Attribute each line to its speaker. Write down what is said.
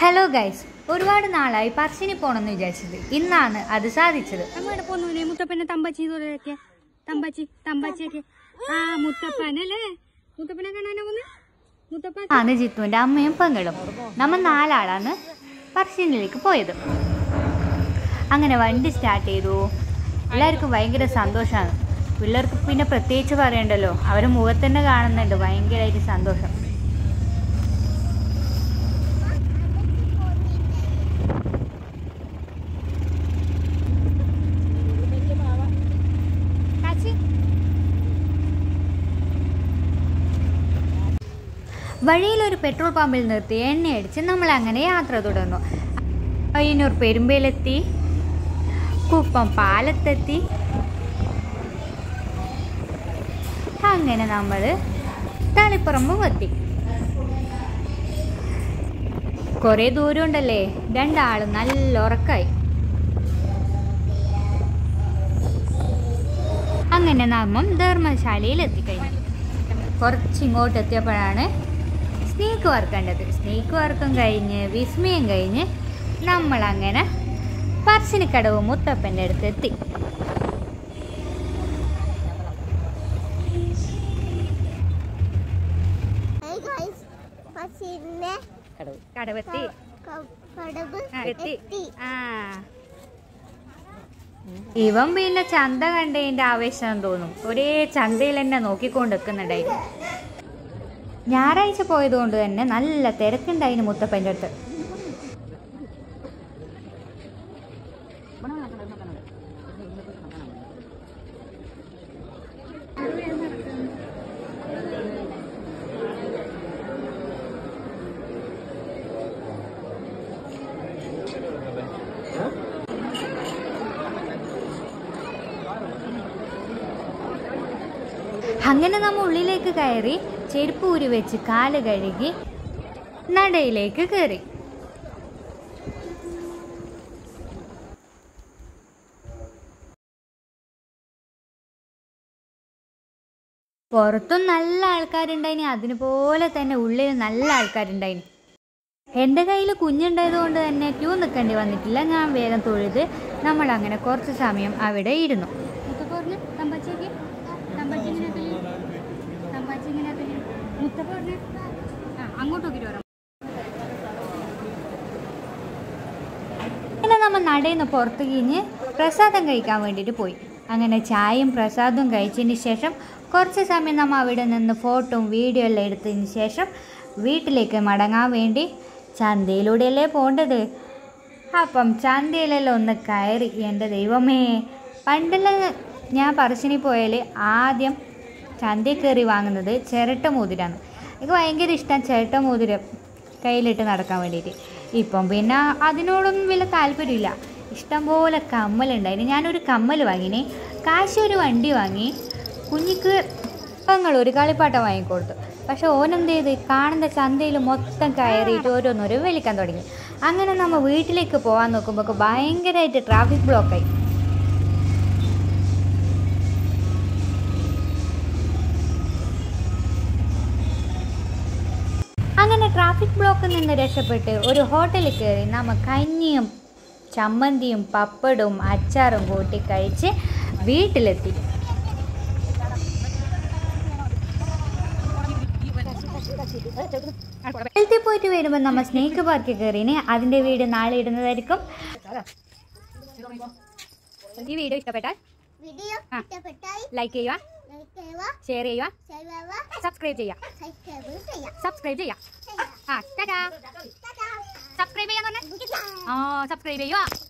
Speaker 1: Hello guys ഒരുപാട് നാളായി പറശ്ശിനി പോണെന്ന് വിചാരിച്ചത് ഇന്നാണ് അത് സാധിച്ചത്
Speaker 2: അങ്ങോട്ട് പോന്നോനെ മുത്തപ്പനെ തമ്പാച്ചി ഇതുപോലെയൊക്കെ തമ്പാച്ചി തമ്പാച്ചിയൊക്കെ ആ മുത്തപ്പനല്ലേ മുത്തപ്പനെ കാണാനാ പോന്നെ മുത്തപ്പ
Speaker 1: ആണ് ജിത്തുവിൻ്റെ അമ്മയും പെങ്ങളും നമ്മൾ നാലാളാണ് പറശ്ശിനിലേക്ക് പോയത് അങ്ങനെ വണ്ടി സ്റ്റാർട്ട് ചെയ്തു എല്ലാവർക്കും ഭയങ്കര സന്തോഷമാണ് പിള്ളേർക്ക് പിന്നെ പ്രത്യേകിച്ച് പറയണ്ടല്ലോ അവരെ മുഖത്ത് തന്നെ കാണുന്നുണ്ട് ഭയങ്കരമായിട്ട് സന്തോഷം വഴിയിലൊരു പെട്രോൾ പമ്പിൽ നിർത്തി എണ്ണയടിച്ച് നമ്മൾ അങ്ങനെ യാത്ര തുടർന്നു പയ്യന്നൂർ പെരുമ്പയിലെത്തി കുപ്പം പാലത്തെത്തി അങ്ങനെ നമ്മൾ തളിപ്പറമ്പും എത്തി കുറേ ദൂരം ഉണ്ടല്ലേ രണ്ടാളും നല്ല ഉറക്കായി അങ്ങനെ നാമം ധർമ്മശാലയിൽ എത്തിക്കഴിഞ്ഞു കുറച്ച് ഇങ്ങോട്ട് എത്തിയപ്പോഴാണ് സ്നേക്ക് വറുക്കേണ്ടത് സ്നേക്ക് വറുക്കും കഴിഞ്ഞ് വിസ്മയം കഴിഞ്ഞ് നമ്മളങ്ങനെ പറശ്ശിനിക്കടവ് മുത്തപ്പൻ്റെ അടുത്ത് എത്തി
Speaker 3: Hey guys, പശുവിന്റെ
Speaker 1: കടവെത്തി
Speaker 3: ക- കടവ്
Speaker 1: ആ, എത്തി
Speaker 3: എത്തി.
Speaker 1: ആ ഇവൻ പിന്നെ ചന്ത കണ്ടതിന്റെ ആവേശം തോന്നും ഒരേ ചന്തയിൽ തന്നെ നോക്കിക്കൊണ്ട് നിൽക്കുന്നുണ്ടായിരുന്നു ഞായറാഴ്ച പോയതുകൊണ്ട് തന്നെ നല്ല തിരക്കുണ്ടായിരുന്നു മുത്തപ്പൻ്റെ അടുത്ത് അങ്ങനെ നമ്മ ഉള്ളിലേക്ക് കയറി ചെരുപ്പ് ഊരി വെച്ച് കാല് കഴുകി നടയിലേക്ക് കയറി പുറത്തും നല്ല ആൾക്കാരുണ്ടായിനി അതിനുപോലെ തന്നെ ഉള്ളിൽ നല്ല ആൾക്കാരുണ്ടായിനി എൻ്റെ കയ്യിൽ കുഞ്ഞുണ്ടായത് കൊണ്ട് തന്നെ ക്യൂ നിൽക്കേണ്ടി വന്നിട്ടില്ല ഞാൻ വേഗം തൊഴുത് നമ്മൾ അങ്ങനെ കുറച്ച് സമയം അവിടെ ഇരുന്നു
Speaker 2: മുത്തപ്പ പറഞ്ഞു തമ്പാച്ചിയൊക്കെ തമ്പാച്ചി ഇങ്ങനെ തെളിയും തമ്പാച്ചി ഇങ്ങനെ തെളിയും മുത്തപ്പ പറഞ്ഞു ആ അങ്ങോട്ട് നോക്കിട്ട് വരാം
Speaker 1: പിന്നെ നമ്മൾ നടയിൽ നിന്ന് പുറത്ത് കഴിഞ്ഞ് പ്രസാദം കഴിക്കാൻ വേണ്ടിയിട്ട് പോയി അങ്ങനെ ചായയും പ്രസാദവും കഴിച്ചതിന് ശേഷം കുറച്ച് സമയം നമ്മൾ അവിടെ നിന്ന് ഫോട്ടോയും വീഡിയോ എല്ലാം എടുത്തതിന് ശേഷം വീട്ടിലേക്ക് മടങ്ങാൻ വേണ്ടി ചന്തയിലൂടെയല്ലേ പോകേണ്ടത് അപ്പം ചന്തയിലെല്ലാം ഒന്ന് കയറി എൻ്റെ ദൈവമേ പണ്ടെല്ലാം ഞാൻ പറശ്ശിനി പോയാൽ ആദ്യം ചന്തയിൽ കയറി വാങ്ങുന്നത് ചിരട്ട മോതിരാണ് എനിക്ക് ഭയങ്കര ഇഷ്ടം ചിരട്ട മോതിരം കയ്യിലിട്ട് നടക്കാൻ വേണ്ടിയിട്ട് ഇപ്പം പിന്നെ അതിനോടൊന്നും വലിയ താല്പര്യമില്ല ഇഷ്ടംപോലെ കമ്മലുണ്ടായിരുന്നു ഞാനൊരു കമ്മൽ വാങ്ങിനെ കാശ് ഒരു വണ്ടി വാങ്ങി കുഞ്ഞിക്ക് പെങ്ങൾ ഒരു കളിപ്പാട്ടം വാങ്ങിക്കൊടുത്തു പക്ഷെ ഓനെന്ത് ചെയ്ത് കാണുന്ന ചന്തയിൽ മൊത്തം കയറിയിട്ട് ഓരോന്നോരോ വലിക്കാൻ തുടങ്ങി അങ്ങനെ നമ്മൾ വീട്ടിലേക്ക് പോകാൻ നോക്കുമ്പോൾ ഭയങ്കരമായിട്ട് ട്രാഫിക് ബ്ലോക്കായി അങ്ങനെ ട്രാഫിക് ബ്ലോക്കിൽ നിന്ന് രക്ഷപ്പെട്ട് ഒരു ഹോട്ടലിൽ കയറി നമ്മ കഞ്ഞിയും ചമ്മന്തിയും പപ്പടും അച്ചാറും കൂട്ടി കഴിച്ച് വീട്ടിലെത്തി ഹെൽത്തിൽ പോയിട്ട് വരുമ്പോൾ നമ്മൾ സ്നേക്ക് പാർക്കിൽ കയറിന് അതിൻ്റെ വീട് നാളെ ഇടുന്നതായിരിക്കും ഈ വീഡിയോ ഇഷ്ടപ്പെട്ടാൽ
Speaker 3: വീഡിയോ
Speaker 1: ആ.
Speaker 3: ഇഷ്ടപ്പെട്ടാൽ
Speaker 1: ലൈക്ക് ചെയ്യുക
Speaker 3: ലൈക്ക് ചെയ്യുക
Speaker 1: ഷെയർ ചെയ്യുക
Speaker 3: ഷെയർ ചെയ്യുക
Speaker 1: സബ്സ്ക്രൈബ് ചെയ്യുക
Speaker 3: സബ്സ്ക്രൈബ് ചെയ്യുക
Speaker 1: സബ്സ്ക്രൈബ് ചെയ്യുക
Speaker 3: ചെയ്യുക
Speaker 1: ആ ടാറ്റാ
Speaker 3: ടാറ്റാ.
Speaker 1: സബ്സ്ക്രൈബ് ചെയ്യാന്ന് പറഞ്ഞേ
Speaker 3: ഗുഡ് ബൈ.
Speaker 1: ആ സബ്സ്ക്രൈബ് ചെയ്യുക